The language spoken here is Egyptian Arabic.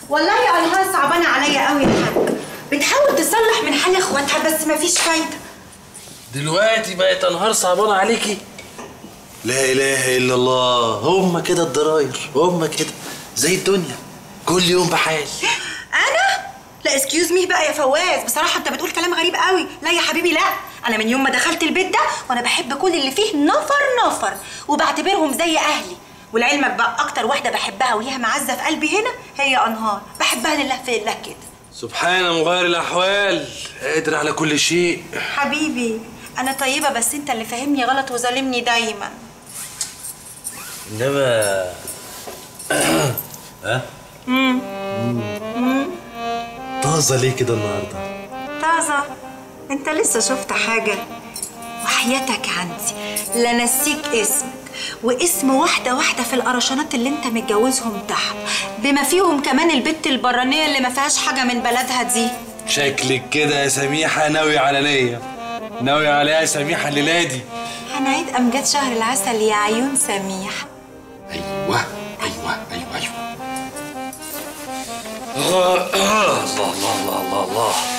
والله يا انهار صعبانه عليا قوي يا حاج بتحاول تصلح من حال اخواتها بس مفيش فايده دلوقتي بقت انهار صعبانه عليكي لا اله الا الله هم كده الضراير هم كده زي الدنيا كل يوم بحال انا لا اسكيوز مي بقى يا فواز بصراحه انت بتقول كلام غريب قوي لا يا حبيبي لا انا من يوم ما دخلت البيت ده وانا بحب كل اللي فيه نفر نفر وبعتبرهم زي اهلي ولعلمك بقى اكتر واحده بحبها وليها معزه في قلبي هنا هي انهار بحبها لله في الله كده سبحان مغير الاحوال قادر على كل شيء حبيبي انا طيبه بس انت اللي فاهمني غلط وظالمني دايما انما ها طازه ليه كده النهارده طازة انت لسه شفت حاجة وحياتك عندي لا نسيك اسمك واسم واحدة واحدة في القرشانات اللي انت متجوزهم تحت بما فيهم كمان البت البرانية اللي ما فيهاش حاجة من بلدها دي شكلك كده يا سميحه ناوي على نيه ناوي عليها يا سميحه الليله دي هنعيد أمجاد شهر العسل يا عيون سميح ايوه ايوه ايوه ايوه الله الله الله الله الله